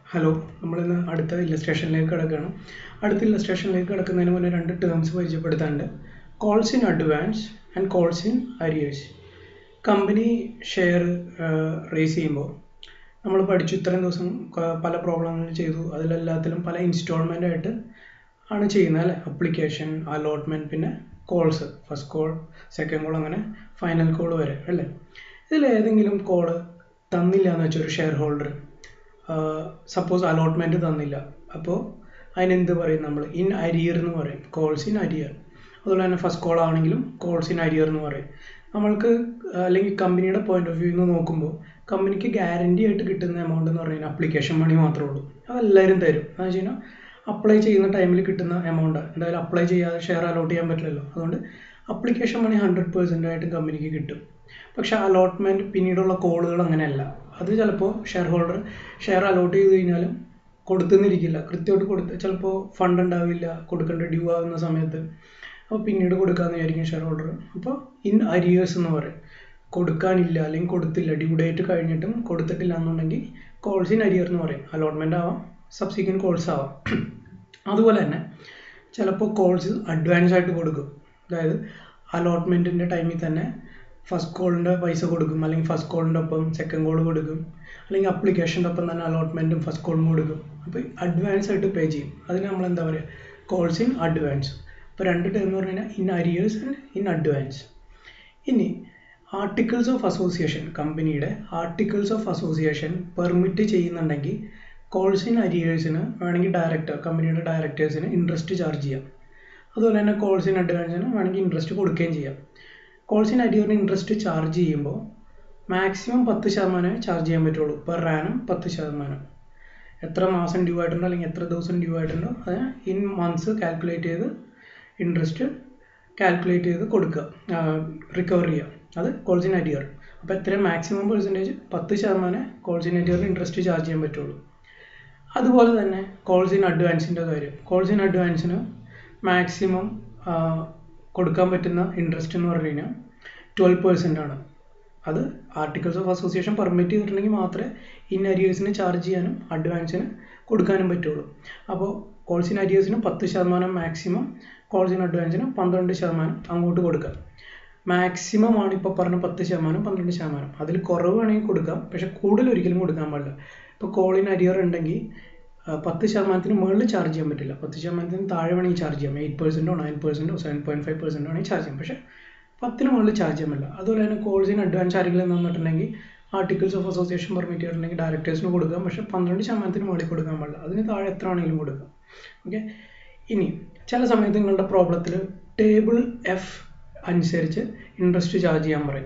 Hello നമ്മളിന്ന് അടുത്ത ഇല്ലസ്ട്രേഷനിലേക്ക് കിടക്കുകയാണ് അടുത്ത ഇല്ലസ്ട്രേഷനിലേക്ക് കിടക്കുന്നതിന് മുന്നേ രണ്ട് ടേംസ് പരിചയപ്പെടുത്താനുണ്ട് calls in advance and calls in arrears company share raise ചെയ്യുമ്പോൾ നമ്മൾ പഠിച്ചു ഇത്രയും ദിവസം ക- പല പ്രോബ്ലങ്ങൾ ചെയ്തു അതിലെല്ലാത്തിലും പല ഇൻസ്റ്റാൾമെൻ്റ് ആയിട്ട് ആണ് ചെയ്യുന്നത് അല്ലേ അപ്ലിക്കേഷൻ അലോട്ട്മെൻറ്റ് പിന്നെ calls first call second call അങ്ങനെ ഫൈനൽ കോൾ വരെ അല്ലേ ഇതിൽ ഏതെങ്കിലും കോള് തന്നില്ല എന്ന് വെച്ചാൽ ഒരു ഷെയർ ഹോൾഡർ സപ്പോസ് അലോട്ട്മെൻറ്റ് തന്നില്ല അപ്പോൾ അതിനെന്ത് പറയും നമ്മൾ ഇൻ അരിയർ എന്ന് പറയും കോൾസ് ഇൻ അരിയർ അതുപോലെ തന്നെ ഫസ്റ്റ് കോൾ ആണെങ്കിലും കോൾസ് ഇൻ അരിയർ എന്ന് പറയും നമ്മൾക്ക് അല്ലെങ്കിൽ കമ്പനിയുടെ പോയിന്റ് ഓഫ് വ്യൂ നിന്ന് നോക്കുമ്പോൾ കമ്പനിക്ക് ഗ്യാരണ്ടി ആയിട്ട് കിട്ടുന്ന എമൗണ്ട് എന്ന് പറഞ്ഞാൽ അപ്ലിക്കേഷൻ മണി മാത്രമേ ഉള്ളൂ അതെല്ലാവരും തരും എന്ന് വെച്ച് കഴിഞ്ഞാൽ അപ്ലൈ ചെയ്യുന്ന ടൈമിൽ കിട്ടുന്ന എമൗണ്ട് എന്തായാലും അപ്ലൈ ചെയ്യാതെ ഷെയർ അലോട്ട് ചെയ്യാൻ പറ്റില്ലല്ലോ അതുകൊണ്ട് അപ്ലിക്കേഷൻ മണി ഹൺഡ്രഡ് പെർസെൻ്റ് ആയിട്ട് കമ്പനിക്ക് കിട്ടും പക്ഷെ അലോട്ട്മെൻറ്റ് പിന്നീടുള്ള കോളുകൾ അങ്ങനെയല്ല അത് ചിലപ്പോൾ ഷെയർ ഹോൾഡർ ഷെയർ അലോട്ട് ചെയ്ത് കഴിഞ്ഞാലും കൊടുത്തുന്നിരിക്കില്ല കൃത്യമായിട്ട് കൊടുത്ത് ചിലപ്പോൾ ഫണ്ട് ഉണ്ടാവില്ല കൊടുക്കേണ്ട ഡ്യൂ ആവുന്ന സമയത്ത് അപ്പോൾ പിന്നീട് കൊടുക്കാമെന്ന് വിചാരിക്കും ഷെയർ ഹോൾഡർ അപ്പോൾ ഇൻ അരിയേഴ്സ് എന്ന് പറയും കൊടുക്കാനില്ല അല്ലെങ്കിൽ കൊടുത്തില്ല ഡ്യൂ ഡേറ്റ് കഴിഞ്ഞിട്ടും കൊടുത്തിട്ടില്ല എന്നുണ്ടെങ്കിൽ കോൾസ് ഇൻ അരിയർ എന്ന് പറയും അലോട്ട്മെൻ്റ് ആവാം സബ്സിക്വൻറ്റ് കോൾസ് ആവാം അതുപോലെ തന്നെ ചിലപ്പോൾ കോൾസ് അഡ്വാൻസ് ആയിട്ട് കൊടുക്കും അതായത് അലോട്ട്മെൻറ്റിൻ്റെ ടൈമിൽ തന്നെ ഫസ്റ്റ് കോളിൻ്റെ പൈസ കൊടുക്കും അല്ലെങ്കിൽ ഫസ്റ്റ് കോളിൻ്റെ ഒപ്പം സെക്കൻഡ് കോൾ കൊടുക്കും അല്ലെങ്കിൽ അപ്ലിക്കേഷൻ്റെ ഒപ്പം തന്നെ അലോട്ട്മെൻറ്റും ഫസ്റ്റ് കോളും കൊടുക്കും അപ്പോൾ അഡ്വാൻസ് ആയിട്ട് പേ ചെയ്യും അതിന് നമ്മൾ എന്താ പറയുക കോൾസ് ഇൻ അഡ്വാൻസ് അപ്പോൾ രണ്ട് ടേം എന്ന് പറഞ്ഞു കഴിഞ്ഞാൽ in arrears and in advance ഇനി ആർട്ടിക്കിൾസ് ഓഫ് അസോസിയേഷൻ കമ്പനിയുടെ ആർട്ടിക്കിൾസ് ഓഫ് അസോസിയേഷൻ പെർമിറ്റ് ചെയ്യുന്നുണ്ടെങ്കിൽ കോൾസ് ഇൻ അരിയേഴ്സിന് വേണമെങ്കിൽ ഡയറക്ടർ കമ്പനിയുടെ ഡയറക്ടേഴ്സിന് ഇൻട്രസ്റ്റ് ചാർജ് ചെയ്യാം അതുപോലെ തന്നെ കോൾസ് ഇൻ അഡ്വാൻസിന് വേണമെങ്കിൽ ഇൻട്രസ്റ്റ് കൊടുക്കുകയും ചെയ്യാം കോൾസ് ഇൻ അരിയറിന് ഇൻട്രസ്റ്റ് ചാർജ് ചെയ്യുമ്പോൾ മാക്സിമം പത്ത് ശതമാനമേ ചാർജ് ചെയ്യാൻ പറ്റുള്ളൂ പെർ ആനം പത്ത് ശതമാനം എത്ര മാസം ഡ്യൂ ആയിട്ടുണ്ടോ അല്ലെങ്കിൽ എത്ര ദിവസം ഡ്യൂ ആയിട്ടുണ്ടോ അത് ഇൻ മന്ത്സ് കാൽക്കുലേറ്റ് ചെയ്ത് ഇൻട്രസ്റ്റ് കാൽക്കുലേറ്റ് ചെയ്ത് കൊടുക്കുക റിക്കവർ ചെയ്യുക അത് കോൾസ് ഇൻ അരിയർ അപ്പോൾ എത്ര മാക്സിമം പെർസെൻറ്റേജ് പത്ത് ശതമാനം കോൾസ് ഇൻ അരിയറിന് ഇൻട്രസ്റ്റ് ചാർജ് ചെയ്യാൻ പറ്റുള്ളൂ അതുപോലെ തന്നെ കോൾസ് ഇൻ അഡ്വാൻസിൻ്റെ കാര്യം കോൾസ് ഇൻ അഡ്വാൻസിന് മാക്സിമം കൊടുക്കാൻ പറ്റുന്ന ഇൻട്രസ്റ്റ് എന്ന് പറഞ്ഞു കഴിഞ്ഞാൽ ട്വൽവ് പെർസെൻ്റ് ആണ് അത് ആർട്ടിക്കിൾസ് ഓഫ് അസോസിയേഷൻ പെർമിറ്റ് ചെയ്തിട്ടുണ്ടെങ്കിൽ മാത്രമേ ഇൻ അരിയേഴ്സിന് ചാർജ് ചെയ്യാനും അഡ്വാൻസിന് കൊടുക്കാനും പറ്റുള്ളൂ അപ്പോൾ കോൾസ് ഇൻ അരിയേഴ്സിന് പത്ത് ശതമാനം മാക്സിമം കോൾസ് ഇൻ അഡ്വാൻസിന് പന്ത്രണ്ട് ശതമാനം അങ്ങോട്ട് കൊടുക്കാം മാക്സിമം ആണ് ഇപ്പോൾ പറഞ്ഞ പത്ത് ശതമാനം പന്ത്രണ്ട് ശതമാനം അതിൽ കുറവ് വേണമെങ്കിൽ കൊടുക്കാം പക്ഷെ കൂടുതൽ ഒരിക്കലും കൊടുക്കാൻ പാടില്ല ഇപ്പോൾ കോളിൻ അരിയർ ഉണ്ടെങ്കിൽ ആ, പത്ത് ശതമാനത്തിന് മുകളിൽ ചാർജ് ചെയ്യാൻ പറ്റില്ല പത്ത് ശതമാനത്തിന് താഴെ വേണമെങ്കിൽ ചാർജ് ചെയ്യാം എയ്റ്റ് പെർസെൻറ്റോ നയൻ പെർസെൻറ്റോ സെവൻ പോയിൻറ്റ് ഫൈവ് പെർസെൻറ്റോ വേണമെങ്കിൽ ചാർജ് ചെയ്യാം പക്ഷേ പത്തിന് മുകളിൽ ചാർജ് ചെയ്യാൻ പറ്റില്ല അതുപോലെ തന്നെ കോൾസിന് അഡ്വാൻസ് ആരെങ്കിലും തന്നിട്ടുണ്ടെങ്കിൽ ആർട്ടിക്കിൾസ് ഓഫ് അസോസിയേഷൻ പെർമിറ്റ് ചെയ്തിട്ടുണ്ടെങ്കിൽ ഡയറക്ടേഴ്സിന് കൊടുക്കാം പക്ഷേ പന്ത്രണ്ട് ശതമാനത്തിന് മുകളിൽ കൊടുക്കാൻ പാടില്ല അതിന് താഴെ എത്ര വേണമെങ്കിലും കൊടുക്കാം ഓക്കെ ഇനി ചില സമയത്ത് നിങ്ങളുടെ പ്രോബ്ലത്തിൽ ടേബിൾ എഫ് അനുസരിച്ച് ഇൻട്രസ്റ്റ് ചാർജ് ചെയ്യാൻ പറയും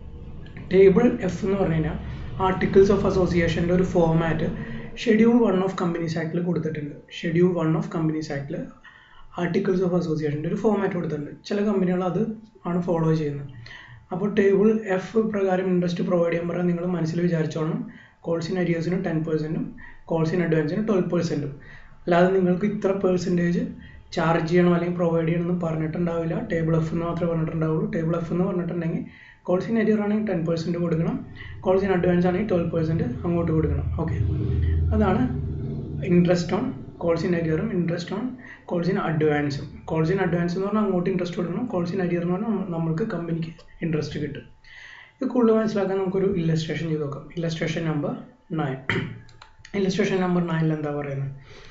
ടേബിൾ എഫ് എന്ന് പറഞ്ഞു കഴിഞ്ഞാൽ ആർട്ടിക്കിൾസ് ഓഫ് അസോസിയേഷൻ്റെ ഒരു format schedule one of companies ആക്ടിൽ കൊടുത്തിട്ടുണ്ട് ഷെഡ്യൂൾ വൺ ഓഫ് കമ്പനീസ് ആക്ടിൽ ആർട്ടിക്കിൾസ് ഓഫ് അസോസിയേഷൻ്റെ ഒരു ഫോമാറ്റ് കൊടുത്തിട്ടുണ്ട് ചില കമ്പനികൾ അത് ആണ് ഫോളോ ചെയ്യുന്നത് അപ്പോൾ ടേബിൾ എഫ് പ്രകാരം ഇൻട്രസ്റ്റ് പ്രൊവൈഡ് ചെയ്യാൻ പറഞ്ഞാൽ നിങ്ങൾ മനസ്സിൽ വിചാരിച്ചോളണം കോൾസ് ഇൻ അരിയേഴ്സിന് ടെൻ പെർസെൻറ്റും കോൾസ് ഇൻ അഡ്വാൻസിന് ട്വൽവ് പെർസെൻറ്റും അല്ലാതെ നിങ്ങൾക്ക് ഇത്ര പെർസെൻറ്റേജ് ചാർജ് ചെയ്യണം അല്ലെങ്കിൽ പ്രൊവൈഡ് ചെയ്യണമെന്ന് പറഞ്ഞിട്ടുണ്ടാവില്ല ടേബിൾ എഫ് എന്ന് മാത്രമേ പറഞ്ഞിട്ടുണ്ടാവുള്ളൂ ടേബിൾ എഫ് എന്ന് പറഞ്ഞിട്ടുണ്ടെങ്കിൽ കോൾസ് ഇൻ അരിയർ ആണെങ്കിൽ ടെൻ പെർസെൻറ്റ് കൊടുക്കണം കോൾസ് ഇൻ അഡ്വാൻസ് ആണെങ്കിൽ ട്വൽവ് പെർസെൻറ്റ് അങ്ങോട്ട് കൊടുക്കണം ഓക്കെ അതാണ് ഇൻട്രസ്റ്റ് ഓൺ കോൾസ് ഇൻ അരിയറും ഇൻട്രസ്റ്റ് ഓൺ കോൾസ് ഇൻ അഡ്വാൻസും കോൾസ് ഇൻ അഡ്വാൻസ് എന്ന് പറഞ്ഞാൽ അങ്ങോട്ട് ഇൻട്രസ്റ്റ് കൊടുക്കണം കോൾസ് ഇൻ അരിയർ എന്ന് പറഞ്ഞാൽ നമ്മ- നമ്മൾക്ക് കമ്പനിക്ക് ഇൻട്രസ്റ്റ് കിട്ടും ഇത് കൂടുതൽ മനസ്സിലാക്കാൻ നമുക്കൊരു ഇല്ലസ്ട്രേഷൻ ചെയ്ത് നോക്കാം illustration number nine illustration number നയനിൽ എന്താ പറയുന്നത്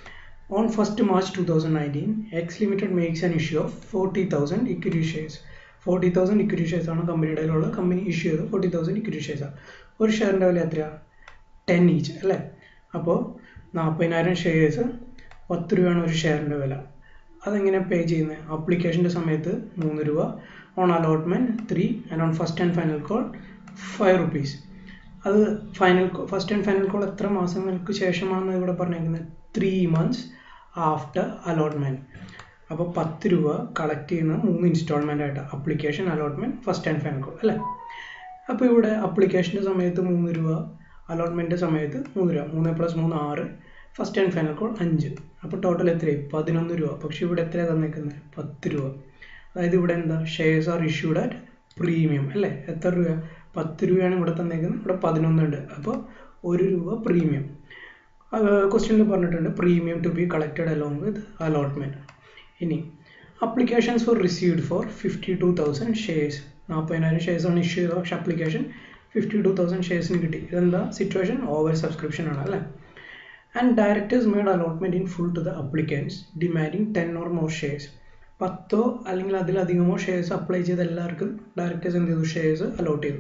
On 1st March 2019, X Limited makes an issue of 40,000 equity shares. 40,000 equity shares ആണ് കമ്പനിയുടെ കയ്യിലുള്ള കമ്പനി ഇഷ്യൂ ചെയ്ത് ഫോർട്ടി തൗസൻഡ് ഇക്വിറ്റി ഷെയർസ് ആണ് ഒരു ഷെയറിൻ്റെ വില എത്രയാ ടെൻ ഈച്ച് അല്ലേ അപ്പോൾ നാൽപ്പതിനായിരം ഷെയർസ് പത്ത് രൂപയാണ് ഒരു ഷെയറിൻ്റെ വില അതെങ്ങനെ പേ ചെയ്യുന്നത് അപ്ലിക്കേഷൻ്റെ സമയത്ത് മൂന്ന് രൂപ on allotment three and on first and final call five rupees അത് final first and final call എത്ര മാസങ്ങൾക്ക് ശേഷമാണെന്ന് ഇവിടെ പറഞ്ഞേക്കുന്നത് ത്രീ മന്ത്സ് ആഫ്റ്റർ അലോട്ട്മെൻറ്റ് അപ്പോൾ പത്ത് രൂപ കളക്ട് ചെയ്യുന്ന മൂന്ന് ഇൻസ്റ്റാൾമെൻ്റ് ആയിട്ട് application allotment first and final call അല്ലേ അപ്പോൾ ഇവിടെ അപ്ലിക്കേഷൻ്റെ സമയത്ത് മൂന്ന് രൂപ അലോട്ട്മെൻറ്റ് സമയത്ത് മൂന്ന് രൂപ മൂന്ന് പ്ലസ് മൂന്ന് ആറ് ഫസ്റ്റ് ആൻഡ് ഫൈനൽ കോൾ അഞ്ച് അപ്പോൾ ടോട്ടൽ എത്രയായി പതിനൊന്ന് രൂപ പക്ഷേ ഇവിടെ എത്രയാണ് തന്നേക്കുന്നത് പത്ത് രൂപ അതായത് ഇവിടെ എന്താ shares are issued at premium അല്ലേ എത്ര രൂപ പത്ത് രൂപയാണ് ഇവിടെ തന്നേക്കുന്നത് ഇവിടെ പതിനൊന്നുണ്ട് അപ്പോൾ ഒരു രൂപ പ്രീമിയം ക്വസ്റ്റ്യനിൽ പറഞ്ഞിട്ടുണ്ട് premium to be collected along with allotment ഇനി applications for received for fifty two thousand shares നാൽപ്പതിനായിരം ഷെയർസാണ് ഇഷ്യൂ ചെയ്തത് പക്ഷേ അപ്ലിക്കേഷൻ ഫിഫ്റ്റി ടു തൗസൻഡ് ഷെയർസിന് കിട്ടി ഇതെന്താ സിറ്റുവേഷൻ ഓവർ സബ്സ്ക്രിപ്ഷൻ ആണ് അല്ലേ and directors made allotment in full to the applicants demanding ten or more shares പത്തോ അല്ലെങ്കിൽ അതിലധികമോ ഷെയർസ് അപ്ലൈ ചെയ്ത എല്ലാവർക്കും ഡയറക്ടേഴ്സ് എന്ത് ചെയ്തു ഷെയർസ് അലോട്ട് ചെയ്തു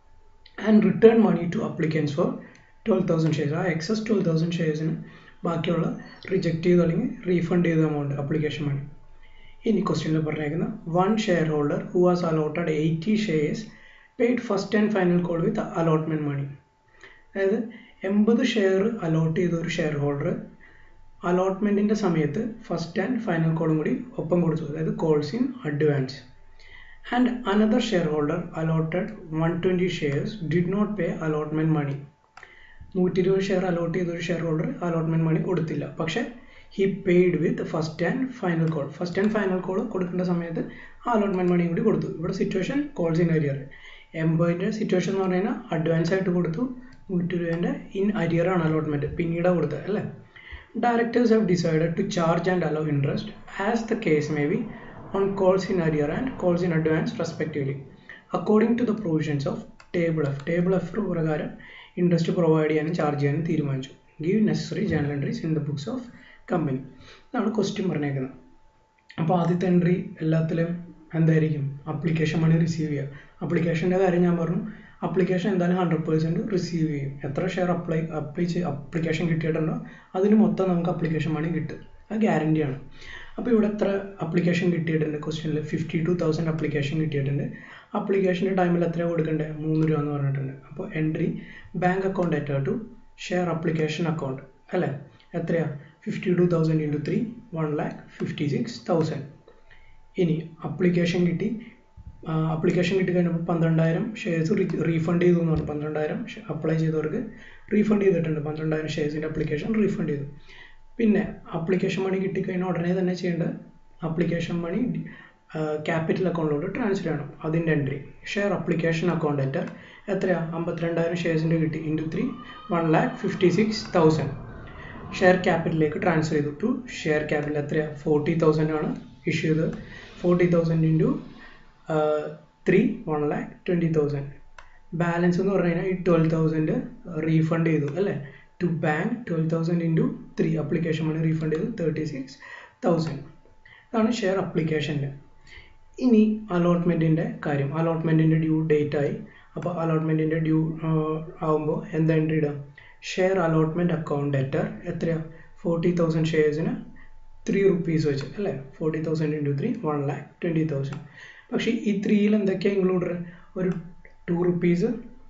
and return money to applicants for twelve thousand shares ആ എക്സസ് ട്വൽവ് തൗസൻഡ് ഷെയർസിന് ബാക്കിയുള്ള റിജക്റ്റ് ചെയ്തു അല്ലെങ്കിൽ റീഫണ്ട് ചെയ്ത എമൗണ്ട് അപ്ലിക്കേഷൻ മണി ഇനി ക്വസ്റ്റ്യനിൽ പറഞ്ഞേക്കുന്ന one share holder who was allotted eighty shares paid first and final call with allotment money അതായത് എൺപത് ഷെയർ അലോട്ട് ചെയ്ത ഒരു ഷെയർ ഹോൾഡർ അലോട്ട്മെൻറ്റിൻ്റെ സമയത്ത് ഫസ്റ്റ് ആൻഡ് ഫൈനൽ കോളും കൂടി ഒപ്പം കൊടുത്തു അതായത് calls in advance and another share holder allotted one twenty shares did not pay allotment money നൂറ്റി ഇരുപത് ഷെയർ അലോട്ട് ചെയ്ത ഒരു ഷെയർ ഹോൾഡർ അലോട്ട്മെൻറ്റ് മണി കൊടുത്തില്ല പക്ഷേ he paid with first and final call first and final call കൊടുക്കേണ്ട സമയത്ത് ആ allotment മണിയും കൂടി കൊടുത്തു ഇവിടെ സിറ്റുവേഷൻ കോൾസ് ഇൻ അരിയർ എൺപതിൻ്റെ സിറ്റുവേഷൻ എന്ന് പറഞ്ഞു കഴിഞ്ഞാൽ അഡ്വാൻസ് ആയിട്ട് കൊടുത്തു നൂറ്റി രൂപേൻ്റെ ഇൻ അരിയർ ആണ് അലോട്ട്മെൻറ്റ് പിന്നീടാണ് കൊടുത്തത് അല്ലേ directors have decided to charge and allow interest as the case may be on calls in arrear and calls in advance respectively according to the provisions of table F table F പ്രകാരം interest provide ചെയ്യാനും charge ചെയ്യാനും തീരുമാനിച്ചു give necessary journal entries in the books of company ഇതാണ് question പറഞ്ഞേക്കുന്നത് അപ്പോൾ ആദ്യത്തെ entry എല്ലാത്തിലും എന്തായിരിക്കും അപ്ലിക്കേഷൻ മണി റിസീവ് ചെയ്യുക അപ്ലിക്കേഷൻ്റെ കാര്യം ഞാൻ പറഞ്ഞു അപ്ലിക്കേഷൻ എന്തായാലും ഹൺഡ്രഡ് പേഴ്സൻറ്റ് റിസീവ് ചെയ്യും എത്ര ഷെയർ അപ്ലൈ അപ്ലൈ ചെയ്ത് അപ്ലിക്കേഷൻ കിട്ടിയിട്ടുണ്ടോ അതിന് മൊത്തം നമുക്ക് അപ്ലിക്കേഷൻ മണി കിട്ടും അത് ഗ്യാരണ്ടിയാണ് അപ്പോൾ ഇവിടെ എത്ര അപ്ലിക്കേഷൻ കിട്ടിയിട്ടുണ്ട് ക്വസ്റ്റ്യനിൽ ഫിഫ്റ്റി ടു തൗസൻഡ് അപ്ലിക്കേഷൻ കിട്ടിയിട്ടുണ്ട് അപ്ലിക്കേഷൻ്റെ ടൈമിൽ എത്ര കൊടുക്കണ്ടേ മൂന്ന് രൂപ എന്ന് പറഞ്ഞിട്ടുണ്ട് അപ്പോൾ എൻട്രി ബാങ്ക് അക്കൗണ്ട് അറ്റ ടു ഷെയർ അപ്ലിക്കേഷൻ അക്കൗണ്ട് അല്ലേ എത്രയാ fifty two thousand into three one lakh fifty six thousand ഇനി അപ്ലിക്കേഷൻ കിട്ടി അപ്ലിക്കേഷൻ കിട്ടി കഴിഞ്ഞപ്പോൾ പന്ത്രണ്ടായിരം ഷെയർസ് റീഫണ്ട് ചെയ്തു എന്ന് പറഞ്ഞു പന്ത്രണ്ടായിരം അപ്ലൈ ചെയ്തവർക്ക് റീഫണ്ട് ചെയ്തിട്ടുണ്ട് പന്ത്രണ്ടായിരം ഷെയർസിൻ്റെ അപ്ലിക്കേഷൻ റീഫണ്ട് ചെയ്തു പിന്നെ അപ്ലിക്കേഷൻ മണി കിട്ടിക്കഴിഞ്ഞാൽ ഉടനെ തന്നെ ചെയ്യേണ്ടത് അപ്ലിക്കേഷൻ മണി ക്യാപിറ്റൽ അക്കൗണ്ടിലോട്ട് ട്രാൻസ്ഫർ ചെയ്യണം അതിൻ്റെ എൻട്രി ഷെയർ അപ്ലിക്കേഷൻ അക്കൗണ്ട് എറ്റർ എത്രയാണ് അമ്പത്തിരണ്ടായിരം ഷെയർസിൻ്റെ കിട്ടി into three one lakh fifty six thousand share ക്യാപിറ്റലിലേക്ക് ട്രാൻസ്ഫർ ചെയ്തു ടു ഷെയർ ക്യാപിറ്റൽ എത്രയാണ് ഫോർട്ടി തൗസൻഡ് ആണ് ഇഷ്യൂ ചെയ്തത് forty thousand into three one lakh twenty thousand balance എന്ന് പറഞ്ഞു കഴിഞ്ഞാൽ ഈ ട്വൽവ് തൗസൻഡ് റീഫണ്ട് ചെയ്തു അല്ലേ to bank twelve thousand into three application money refund ചെയ്തു തേർട്ടി സിക്സ് തൗസൻഡ് ഇതാണ് ഷെയർ അപ്ലിക്കേഷൻ്റെ ഇനി അലോട്ട്മെൻറ്റിൻ്റെ കാര്യം അലോട്ട്മെൻറ്റിൻ്റെ ഡ്യൂ ഡേറ്റ് ആയി അപ്പോൾ അലോട്ട്മെൻറ്റിൻ്റെ ഡ്യൂ ആകുമ്പോൾ എന്താ എൻട്രി ഇടാം ഷെയർ അലോട്ട്മെൻറ്റ് അക്കൗണ്ട് ലെറ്റർ എത്രയാണ് ഫോർട്ടി തൗസൻഡ് ഷെയർസിന് ത്രീ റുപ്പീസ് വെച്ച് അല്ലേ forty thousand into three one lakh twenty thousand പക്ഷേ ഈ ത്രീയിൽ എന്തൊക്കെയാണ് ഇൻക്ലൂഡഡ് ഒരു two rupees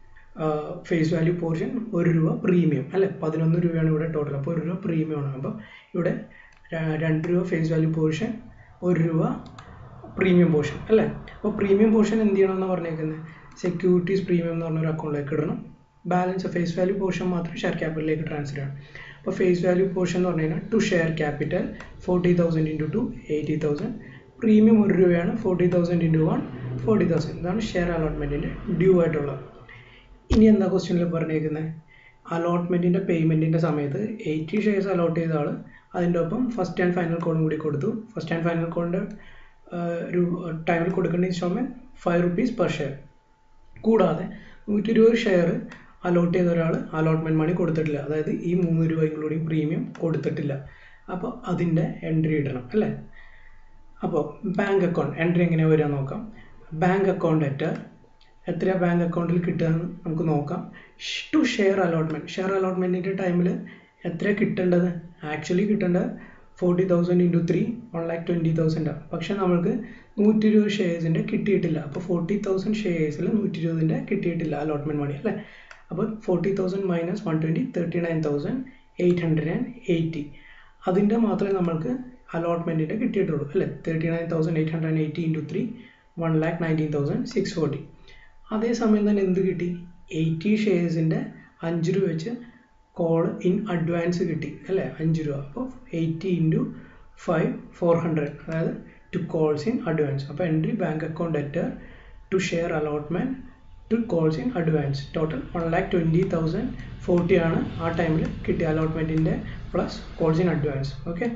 face value portion ഒരു രൂപ പ്രീമിയം അല്ലേ പതിനൊന്ന് രൂപയാണ് ഇവിടെ ടോട്ടൽ അപ്പോൾ ഒരു രൂപ പ്രീമിയം ആണ് അപ്പോൾ ഇവിടെ രണ്ട് രൂപ ഫേസ് വാല്യൂ പോർഷൻ ഒരു രൂപ പ്രീമിയം പോർഷൻ അല്ലേ അപ്പോൾ പ്രീമിയം പോർഷൻ എന്ത് ചെയ്യണമെന്ന് പറഞ്ഞേക്കുന്നത് സെക്യൂരിറ്റീസ് പ്രീമിയം എന്ന് പറഞ്ഞൊരു അക്കൗണ്ടിലേക്ക് ഇടണം ബാലൻസ് ഫേസ് വാല്യൂ പോർഷൻ മാത്രം ഷെയർ ക്യാപിറ്റലിലേക്ക് ട്രാൻസ്ഫർ ചെയ്യണം അപ്പോൾ ഫേസ് വാല്യൂ പോർഷൻ എന്ന് പറഞ്ഞു കഴിഞ്ഞാൽ to share capital forty thousand into two eighty thousand premium ഒരു രൂപയാണ് forty thousand into one forty thousand ഇതാണ് ഷെയർ അലോട്ട്മെൻറ്റിൻ്റെ ഡ്യൂ ആയിട്ടുള്ളത് ഇനി എന്താ ക്വസ്റ്റ്യനിൽ പറഞ്ഞേക്കുന്നത് അലോട്ട്മെൻറ്റിൻ്റെ പേയ്മെൻറ്റിൻ്റെ സമയത്ത് എയ്റ്റി ഷെയർസ് അലോട്ട് ചെയ്ത ആൾ അതിൻ്റെ ഒപ്പം ഫസ്റ്റ് ആൻഡ് ഫൈനൽ കോഡും കൂടി കൊടുത്തു ഫസ്റ്റ് ആൻഡ് ഫൈനൽ കോഡിൻ്റെ ഒരു ടൈമിൽ കൊടുക്കേണ്ട installment five rupees per share കൂടാതെ നൂറ്റി ഇരുപത് ഷെയർ അലോട്ട് ചെയ്ത ഒരാൾ അലോട്ട്മെൻറ്റ് മണി കൊടുത്തിട്ടില്ല അതായത് ഈ മൂന്ന് രൂപ ഇൻക്ലൂഡിങ് പ്രീമിയം കൊടുത്തിട്ടില്ല അപ്പോൾ അതിൻ്റെ എൻട്രി ഇടണം അല്ലേ അപ്പോൾ ബാങ്ക് അക്കൗണ്ട് എൻട്രി എങ്ങനെയാണ് വരിക നോക്കാം ബാങ്ക് അക്കൗണ്ട് അറ്റ് എത്രയാണ് ബാങ്ക് അക്കൗണ്ടിൽ കിട്ടുകയെന്ന് നമുക്ക് നോക്കാം ടു ഷെയർ അലോട്ട്മെൻറ്റ് ഷെയർ അലോട്ട്മെൻറ്റിൻ്റെ ടൈമിൽ എത്ര കിട്ടേണ്ടത് ആക്ച്വലി കിട്ടേണ്ടത് forty thousand into three one lakh twenty തൗസൻഡാണ് പക്ഷേ നമ്മൾക്ക് നൂറ്റി ഇരുപത് ഷെയർസിൻ്റെ കിട്ടിയിട്ടില്ല അപ്പോൾ ഫോർട്ടി തൗസൻഡ് ഷെയർസിൽ നൂറ്റി ഇരുപതിൻ്റെ കിട്ടിയിട്ടില്ല അലോട്ട്മെൻറ്റ് മണി അല്ലേ അപ്പോൾ forty thousand minus one twenty thirty nine thousand eight hundred and eighty അതിൻ്റെ മാത്രമേ നമ്മൾക്ക് അലോട്ട്മെൻറ്റിൻ്റെ കിട്ടിയിട്ടുള്ളൂ അല്ലേ thirty nine thousand eight hundred eighty into three one lakh nineteen thousand six forty അതേസമയം തന്നെ എന്ത് കിട്ടി എയ്റ്റി ഷെയർസിൻ്റെ അഞ്ച് രൂപ വെച്ച് കോൾ ഇൻ അഡ്വാൻസ് കിട്ടി അല്ലേ അഞ്ച് രൂപ അപ്പോൾ eighty into five four hundred അതായത് ടു കോൾസ് ഇൻ അഡ്വാൻസ് അപ്പോൾ എൻട്രി ബാങ്ക് അക്കൗണ്ട് അറ്റർ to share allotment to calls in advance total one lakh twenty thousand forty ആണ് ആ ടൈമിൽ കിട്ടിയ അലോട്ട്മെൻറ്റിൻ്റെ plus calls in advance okay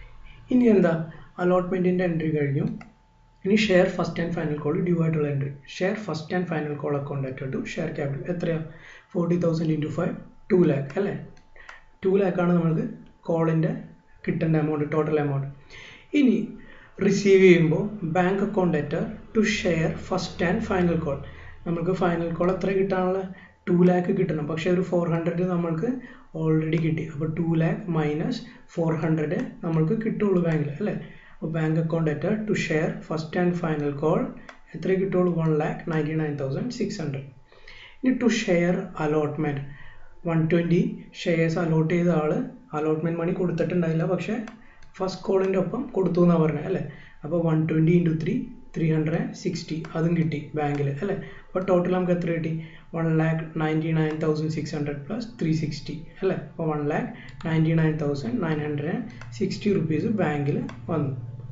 ഇനി എന്താ അലോട്ട്മെൻറ്റിൻ്റെ എൻട്രി കഴിഞ്ഞു ഇനി share first and final call due ആയിട്ടുള്ള entry share first and final call account to share capital എത്രയാണ് forty thousand into five to lakh അല്ലേ ടു ലാക്കാണ് നമുക്ക് കോളിൻ്റെ കിട്ടേണ്ട എമൗണ്ട് ടോട്ടൽ എമൗണ്ട് ഇനി റിസീവ് ചെയ്യുമ്പോൾ bank account letter to share first and final call നമുക്ക് ഫൈനൽ കോൾ എത്ര കിട്ടാനുള്ള ടു ലാക്ക് കിട്ടണം പക്ഷേ ഒരു ഫോർ ഹൺഡ്രഡ് നമ്മൾക്ക് ഓൾറെഡി കിട്ടി അപ്പോൾ two lakh minus four hundred നമ്മൾക്ക് കിട്ടുള്ളൂ ബാങ്കിൽ അല്ലേ അപ്പോൾ bank account letter to share first and final call എത്ര കിട്ടുള്ളൂ one lakh ninety nine thousand six hundred ഇനി to share allotment one twenty shares allot ചെയ്ത ആൾ അലോട്ട്മെൻറ്റ് മണി കൊടുത്തിട്ടുണ്ടായില്ല പക്ഷേ ഫസ്റ്റ് കോളിൻ്റെ ഒപ്പം കൊടുത്തു എന്നാണ് പറഞ്ഞത് അല്ലേ അപ്പോൾ one twenty into three three hundred sixty അതും കിട്ടി ബാങ്കിൽ അല്ലേ അപ്പോൾ ടോട്ടൽ നമുക്ക് എത്ര കിട്ടി one lakh ninety nine thousand six hundred plus three sixty അല്ലേ അപ്പോൾ one lakh ninety nine thousand nine hundred sixty rupees ബാങ്കിൽ വന്നു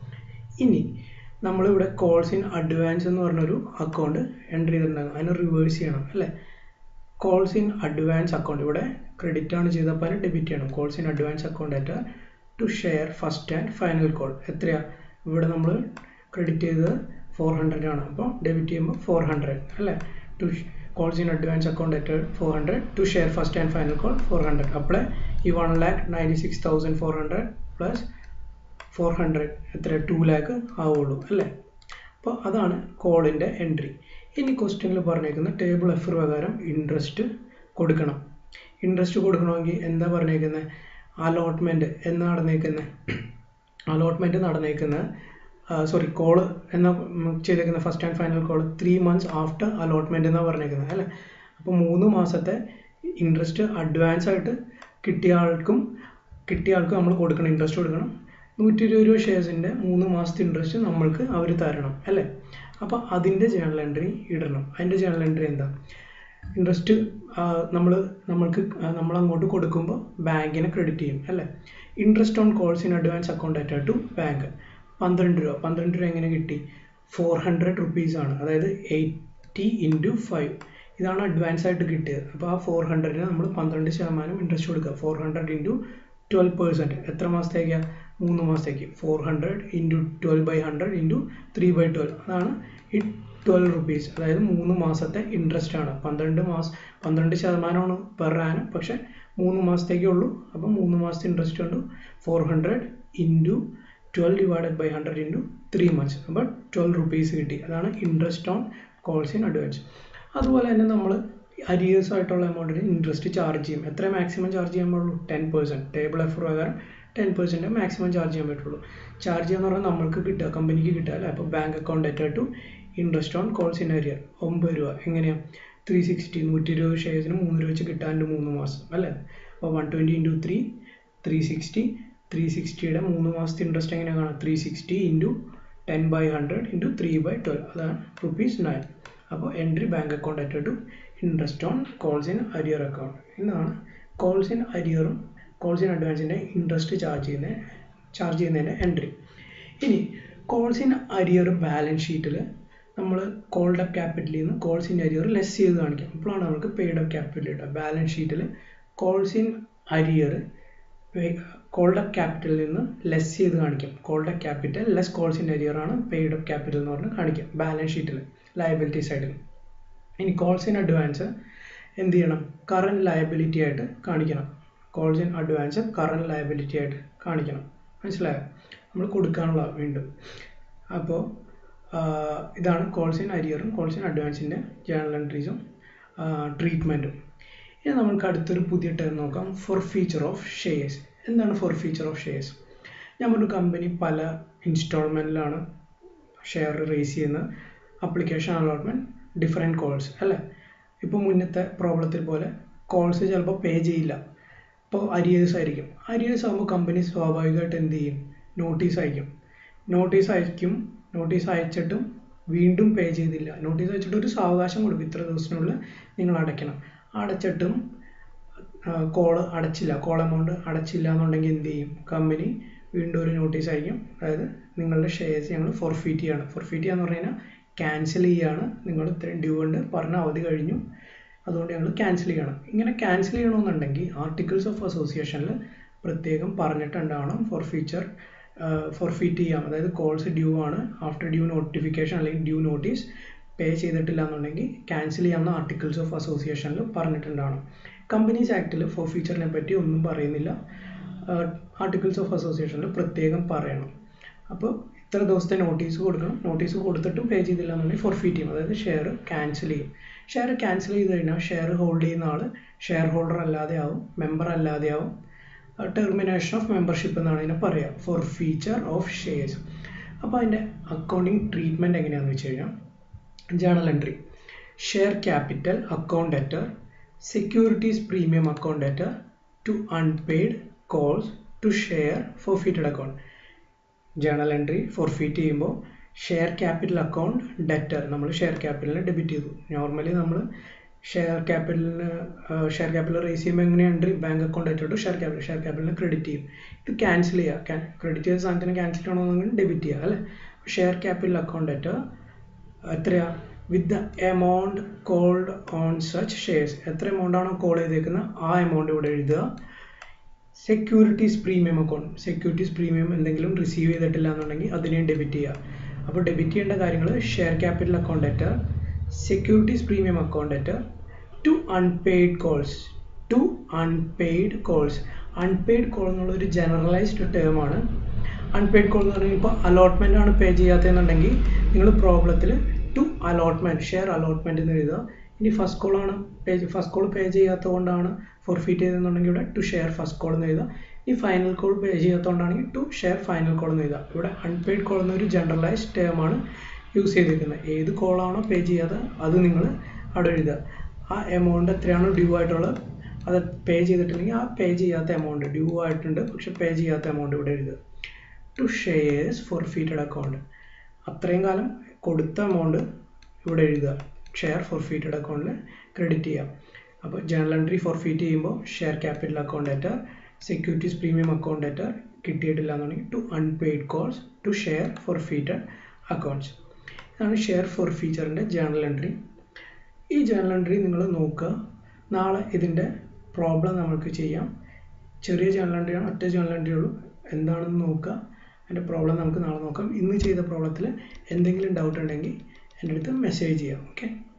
ഇനി നമ്മളിവിടെ കോൾസ് ഇൻ അഡ്വാൻസ് എന്ന് പറഞ്ഞൊരു അക്കൗണ്ട് എൻ്റർ ചെയ്തിട്ടുണ്ടാകും അതിനെ റിവേഴ്സ് ചെയ്യണം അല്ലേ കോൾസ് ഇൻ അഡ്വാൻസ് അക്കൗണ്ട് ഇവിടെ ക്രെഡിറ്റ് ആണ് ചെയ്തപ്പോൾ അതിന് ഡെബിറ്റ് ചെയ്യണം കോൾസ് ഇൻ അഡ്വാൻസ് അക്കൗണ്ട് ആയിട്ട് to share first and final call എത്രയാണ് ഇവിടെ നമ്മൾ ക്രെഡിറ്റ് ചെയ്തത് ഫോർ ഹൺഡ്രഡ് ആണ് അപ്പോൾ ഡെബിറ്റ് ചെയ്യുമ്പോൾ ഫോർ ഹൺഡ്രഡ് അല്ലേ to calls in advance account അറ്റ് four hundred to share first and final call four hundred അപ്പോഴേ ഈ one lakh ninety six thousand four hundred plus four hundred എത്ര ടു ലാക്ക് ആവുള്ളൂ അല്ലേ അപ്പോൾ അതാണ് കോളിൻ്റെ എൻട്രി ഇനി ക്വസ്റ്റ്യനിൽ പറഞ്ഞേക്കുന്ന ടേബിൾ എഫ് പ്രകാരം ഇൻട്രസ്റ്റ് കൊടുക്കണം ഇൻട്രസ്റ്റ് കൊടുക്കണമെങ്കിൽ എന്താ പറഞ്ഞേക്കുന്നത് അലോട്ട്മെൻറ്റ് എന്ന് നടന്നേക്കുന്നത് അലോട്ട്മെൻറ്റ് നടന്നേക്കുന്നത് സോറി കോള് എന്ന ചെയ്തേക്കുന്ന first and final call three months after allotment എന്നാണ് പറഞ്ഞേക്കുന്നത് അല്ലേ അപ്പോൾ മൂന്ന് മാസത്തെ ഇൻട്രസ്റ്റ് അഡ്വാൻസ് ആയിട്ട് കിട്ടിയ ആൾക്കും കിട്ടിയ ആൾക്കും നമ്മൾ കൊടുക്കണം ഇൻട്രസ്റ്റ് കൊടുക്കണം നൂറ്റി ഇരുപത് രൂപ ഷെയർസിൻ്റെ മൂന്ന് മാസത്തെ ഇൻട്രസ്റ്റ് നമ്മൾക്ക് അവർ തരണം അല്ലേ അപ്പോൾ അതിൻ്റെ ജേണൽ എൻട്രി ഇടണം അതിൻ്റെ ജേണൽ എൻട്രി എന്താ ഇൻട്രസ്റ്റ് നമ്മൾ നമ്മൾക്ക് നമ്മൾ അങ്ങോട്ട് കൊടുക്കുമ്പോൾ ബാങ്കിനെ ക്രെഡിറ്റ് ചെയ്യും അല്ലേ interest on calls in advance account അറ്റ ടു ബാങ്ക് പന്ത്രണ്ട് രൂപ പന്ത്രണ്ട് രൂപ എങ്ങനെ കിട്ടി ഫോർ ഹൺഡ്രഡ് റുപ്പീസ് ആണ് അതായത് എയ്റ്റി ഇൻറ്റു ഫൈവ് ഇതാണ് അഡ്വാൻസ് ആയിട്ട് കിട്ടിയത് അപ്പോൾ ആ ഫോർ ഹൺഡ്രഡിന് നമ്മൾ പന്ത്രണ്ട് ശതമാനം ഇൻട്രസ്റ്റ് കൊടുക്കുക four hundred into twelve percent എത്ര മാസത്തേക്കാണ് മൂന്ന് മാസത്തേക്ക് four hundred into twelve by hundred into three by twelve അതാണ് ഈ ട്വൽവ് റുപ്പീസ് അതായത് മൂന്ന് മാസത്തെ ഇൻട്രസ്റ്റ് ആണ് പന്ത്രണ്ട് മാസം പന്ത്രണ്ട് ശതമാനമാണ് പെർ ആനം പക്ഷേ മൂന്ന് മാസത്തേക്കേ ഉള്ളൂ അപ്പം മൂന്ന് മാസത്തെ ഇൻട്രസ്റ്റ് ഉണ്ട് four hundred into twelve divided by hundred into three months അപ്പോൾ ട്വൽവ് റുപ്പീസ് കിട്ടി അതാണ് interest on calls in advance അതുപോലെ തന്നെ നമ്മൾ അരിയേഴ്സ് ആയിട്ടുള്ള എമൗണ്ടിന് ഇൻട്രസ്റ്റ് ചാർജ് ചെയ്യും എത്ര മാക്സിമം ചാർജ് ചെയ്യാൻ പാടുള്ളൂ ടെൻ പെർസെൻറ്റ് ടേബിൾ എഫ് പ്രകാരം ടെൻ പെർസെൻറ്റ് മാക്സിമം ചാർജ് ചെയ്യാൻ പറ്റുള്ളൂ ചാർജ് ചെയ്യാന്ന് പറഞ്ഞാൽ നമ്മൾക്ക് കിട്ടുക കമ്പനിക്ക് കിട്ടുക അല്ലേ അപ്പോൾ ബാങ്ക് അക്കൗണ്ട് അറ്റ to interest on calls in arrear ഒമ്പത് രൂപ എങ്ങനെയാണ് ത്രീ സിക്സ്റ്റി നൂറ്റി ഇരുപത് ഷെയർസിന് മൂന്ന് രൂപ വെച്ച് കിട്ടാണ്ട് മൂന്ന് മാസം അല്ലേ അപ്പോൾ one twenty into three three sixty three സിക്സ്റ്റിയുടെ മൂന്ന് മാസത്തെ ഇൻട്രസ്റ്റ് എങ്ങനെ കാണാം three sixty into ten by hundred into three by twelve അതാണ് റുപ്പീസ് നയൻ അപ്പോൾ എൻട്രി ബാങ്ക് അക്കൗണ്ട് അറ്റ് to interest on calls in arrear account ഇതാണ് കോൾസ് ഇൻ അരിയറും കോൾസ് ഇൻ അഡ്വാൻസിൻ്റെ ഇൻട്രസ്റ്റ് ചാർജ് ചെയ്യുന്ന ചാർജ് ചെയ്യുന്നതിൻ്റെ എൻട്രി ഇനി കോൾസ് ഇൻ അരിയർ ബാലൻസ് ഷീറ്റിൽ നമ്മൾ കോൾഡ് അപ്പ് ക്യാപിറ്റലിൽ നിന്ന് കോൾസ് ഇൻ അരിയർ ലെസ് ചെയ്ത് കാണിക്കാം അപ്പോഴാണ് നമുക്ക് പെയ്ഡ് അപ്പ് ക്യാപിറ്റൽ കിട്ടുക ബാലൻസ് ഷീറ്റിൽ calls in arrear called up ക്യാപിറ്റലിൽ നിന്ന് ലെസ് ചെയ്ത് കാണിക്കും called up capital less calls in arrear ആണ് പെയ്ഡ് അപ്പ് ക്യാപിറ്റൽ എന്ന് പറഞ്ഞ് കാണിക്കാം ബാലൻസ് ഷീറ്റിൽ ലയബിലിറ്റി സൈഡിൽ ഇനി കോൾസ് ഇൻ അഡ്വാൻസ് എന്ത് ചെയ്യണം കറണ്ട് ലയബിലിറ്റി ആയിട്ട് കാണിക്കണം calls in advance current liability ആയിട്ട് കാണിക്കണം മനസ്സിലായോ നമ്മൾ കൊടുക്കാനുള്ള വീണ്ടും അപ്പോൾ ഇതാണ് കോൾസ് ഇൻ അരിയറും കോൾസ് ഇൻ അഡ്വാൻസിൻ്റെ ജേണൽ എൻട്രീസും ട്രീറ്റ്മെൻറ്റും ഇനി നമുക്ക് അടുത്തൊരു പുതിയ ടേം നോക്കാം ഫോർ ഫീച്ചർ ഓഫ് ഷെയർസ് എന്താണ് ഫോർ ഫീച്ചർ ഓഫ് ഷെയർസ് ഞാൻ പറഞ്ഞു കമ്പനി പല ഇൻസ്റ്റാൾമെൻറ്റിലാണ് ഷെയർ റേസ് ചെയ്യുന്നത് അപ്ലിക്കേഷൻ അലോട്ട്മെൻറ്റ് ഡിഫറെൻറ്റ് കോൾസ് അല്ലേ ഇപ്പോൾ മുന്നത്തെ പ്രോബ്ലത്തിൽ പോലെ കോൾസ് ചിലപ്പോൾ പേ ചെയ്യില്ല ഇപ്പോൾ അരിയേഴ്സ് ആയിരിക്കും അരിയേഴ്സ് ആകുമ്പോൾ കമ്പനി സ്വാഭാവികമായിട്ട് എന്ത് ചെയ്യും നോട്ടീസ് അയക്കും നോട്ടീസ് അയക്കും നോട്ടീസ് അയച്ചിട്ടും വീണ്ടും പേ ചെയ്തില്ല നോട്ടീസ് അയച്ചിട്ട് ഒരു സാവകാശം കൊടുക്കും ഇത്ര ദിവസത്തിനുള്ളിൽ നിങ്ങൾ അടയ്ക്കണം അടച്ചിട്ടും കോൾ അടച്ചില്ല കോൾ എമൗണ്ട് അടച്ചില്ല എന്നുണ്ടെങ്കിൽ എന്ത് ചെയ്യും കമ്പനി വീണ്ടും ഒരു നോട്ടീസ് അയക്കും അതായത് നിങ്ങളുടെ ഷെയർസ് ഞങ്ങൾ ഫോർഫീറ്റ് ചെയ്യാണ് ഫോർഫീറ്റ് ചെയ്യാന്ന് പറഞ്ഞു കഴിഞ്ഞാൽ ക്യാൻസൽ ചെയ്യാണ് നിങ്ങൾ ഇത്രയും ഡ്യൂ ഉണ്ട് പറഞ്ഞ അവധി കഴിഞ്ഞു അതുകൊണ്ട് ഞങ്ങൾ ക്യാൻസൽ ചെയ്യണം ഇങ്ങനെ ക്യാൻസൽ ചെയ്യണമെന്നുണ്ടെങ്കിൽ ആർട്ടിക്കിൾസ് ഓഫ് അസോസിയേഷനിൽ പ്രത്യേകം പറഞ്ഞിട്ടുണ്ടാവണം ഫോർ ഫ്യൂച്ചർ ഫോർഫീറ്റ് ചെയ്യാം അതായത് കോൾസ് ഡ്യൂ ആണ് ആഫ്റ്റർ ഡ്യൂ നോട്ടിഫിക്കേഷൻ അല്ലെങ്കിൽ ഡ്യൂ നോട്ടീസ് പേ ചെയ്തിട്ടില്ല എന്നുണ്ടെങ്കിൽ ക്യാൻസൽ ചെയ്യാവുന്ന ആർട്ടിക്കിൾസ് ഓഫ് അസോസിയേഷനിൽ പറഞ്ഞിട്ടുണ്ടാവണം കമ്പനീസ് ആക്ടിൽ ഫോർ ഫീച്ചറിനെ പറ്റി ഒന്നും പറയുന്നില്ല ആർട്ടിക്കിൾസ് ഓഫ് അസോസിയേഷനിൽ പ്രത്യേകം പറയണം അപ്പോൾ ഇത്ര ദിവസത്തെ നോട്ടീസ് കൊടുക്കണം നോട്ടീസ് കൊടുത്തിട്ടും പേ ചെയ്തില്ല എന്നുണ്ടെങ്കിൽ ഫോർഫീറ്റ് ചെയ്യും അതായത് ഷെയർ ക്യാൻസൽ ചെയ്യും ഷെയർ ക്യാൻസൽ ചെയ്ത് കഴിഞ്ഞാൽ ഷെയർ ഹോൾഡ് ചെയ്യുന്ന ആൾ ഷെയർ ഹോൾഡർ അല്ലാതെ ആവും മെമ്പർ അല്ലാതെ ആവും ടെർമിനേഷൻ ഓഫ് മെമ്പർഷിപ്പ് എന്നാണ് ഇതിനെ പറയുക ഫോർ ഫീച്ചർ ഓഫ് ഷെയർസ് അപ്പോൾ അതിൻ്റെ അക്കൗണ്ടിങ് ട്രീറ്റ്മെൻറ്റ് എങ്ങനെയാണെന്ന് വെച്ച് കഴിഞ്ഞാൽ journal entry share capital account debtor securities premium account letter to unpaid calls to share forfeited account journal entry forfeit ചെയ്യുമ്പോൾ ഷെയർ ക്യാപിറ്റൽ അക്കൗണ്ട് ഡെറ്റർ നമ്മൾ ഷെയർ ക്യാപിറ്റലിനെ debit ചെയ്തു normally നമ്മൾ ഷെയർ ക്യാപിറ്റലിന് ഷെയർ ക്യാപിറ്റൽ റേസ് ചെയ്യുമ്പോൾ എങ്ങനെ entry bank account ആയിട്ട് share capital share ക്യാപിറ്റലിന് ക്രെഡിറ്റ് ചെയ്യും ഇത് ക്യാൻസൽ ചെയ്യുക ക്രെഡിറ്റ് ചെയ്ത സാധനത്തിന് ക്യാൻസൽ ചെയ്യണമെന്നെങ്കിൽ ഡെബിറ്റ് ചെയ്യുക അല്ലേ ഷെയർ ക്യാപിറ്റൽ അക്കൗണ്ട് ഡെറ്റർ എത്രയാ with the amount called on such shares എത്ര എമൗണ്ട് ആണോ കോൾ ചെയ്തേക്കുന്നത് ആ എമൗണ്ട് ഇവിടെ എഴുതുക securities premium account securities premium എന്തെങ്കിലും റിസീവ് ചെയ്തിട്ടില്ല എന്നുണ്ടെങ്കിൽ അതിനെയും ഡെബിറ്റ് ചെയ്യുക അപ്പോൾ ഡെബിറ്റ് ചെയ്യേണ്ട കാര്യങ്ങൾ share capital account debtor securities premium account letter to unpaid calls to unpaid calls unpaid call എന്നുള്ള ഒരു ജനറലൈസ്ഡ് ടേം ആണ് അൺപെയ്ഡ് കോൾ എന്ന് പറഞ്ഞാൽ ഇപ്പോൾ അലോട്ട്മെൻ്റ് ആണ് പേ ചെയ്യാത്തതെന്നുണ്ടെങ്കിൽ നിങ്ങൾ പ്രോബ്ലത്തിൽ ടു അലോട്ട്മെൻറ്റ് ഷെയർ അലോട്ട്മെൻറ്റ് എന്ന് എഴുതുക ഇനി ഫസ്റ്റ് കോൾ ആണ് പേ ഫസ്റ്റ് കോൾ പേ ചെയ്യാത്തത് കൊണ്ടാണ് ഫോർഫീറ്റ് ചെയ്തെന്നുണ്ടെങ്കിൽ ഇവിടെ ടു ഷെയർ ഫസ്റ്റ് കോൾ എന്ന് എഴുതുക ഈ ഫൈനൽ കോൾ പേ ചെയ്യാത്തതുകൊണ്ടാണെങ്കിൽ ടു ഷെയർ ഫൈനൽ കോൾ എന്ന് എഴുതുക ഇവിടെ അൺപെയ്ഡ് കോൾ എന്നൊരു ജനറലൈസ്ഡ് ടേം ആണ് യൂസ് ചെയ്തിരിക്കുന്നത് ഏത് കോളാണോ പേ ചെയ്യാതെ അത് നിങ്ങൾ അവിടെ എഴുതുക ആ എമൗണ്ട് എത്രയാണോ ഡ്യൂ ആയിട്ടുള്ളത് അത് പേ ചെയ്തിട്ടില്ലെങ്കിൽ ആ പേ ചെയ്യാത്ത എമൗണ്ട് ഡ്യൂ ആയിട്ടുണ്ട് പക്ഷെ പേ ചെയ്യാത്ത എമൗണ്ട് ഇവിടെ എഴുതുക ടു ഷെയർസ് ഫോർഫീറ്റഡ് അക്കൗണ്ട് അത്രയും കാലം കൊടുത്ത എമൗണ്ട് ഇവിടെ എഴുതുക ഷെയർ ഫോർഫീറ്റഡ് അക്കൗണ്ടിൽ ക്രെഡിറ്റ് ചെയ്യാം അപ്പോൾ ജേണൽ എൻട്രി ഫോർഫീറ്റ് ചെയ്യുമ്പോൾ share capital account debtor securities premium account debtor കിട്ടിയിട്ടില്ല എന്നുണ്ടെങ്കിൽ to unpaid calls to share forfeited accounts ഇതാണ് ഷെയർ ഫോർഫീച്ചറിൻ്റെ ജേണൽ എൻട്രി ഈ ജേണൽ എൻട്രി നിങ്ങൾ നോക്കുക നാളെ ഇതിൻ്റെ പ്രോബ്ലം നമുക്ക് ചെയ്യാം ചെറിയ ജേണൽ എൻട്രിയാണ് ഒറ്റ ജേണൽ എൻട്രി ഉള്ളൂ എന്താണെന്ന് നോക്കുക അതിൻ്റെ പ്രോബ്ലം നമുക്ക് നാളെ നോക്കാം ഇന്ന് ചെയ്ത പ്രോബ്ലത്തിൽ എന്തെങ്കിലും ഡൗട്ട് ഉണ്ടെങ്കിൽ എൻ്റെ അടുത്ത് മെസ്സേജ് ചെയ്യാം ഓക്കെ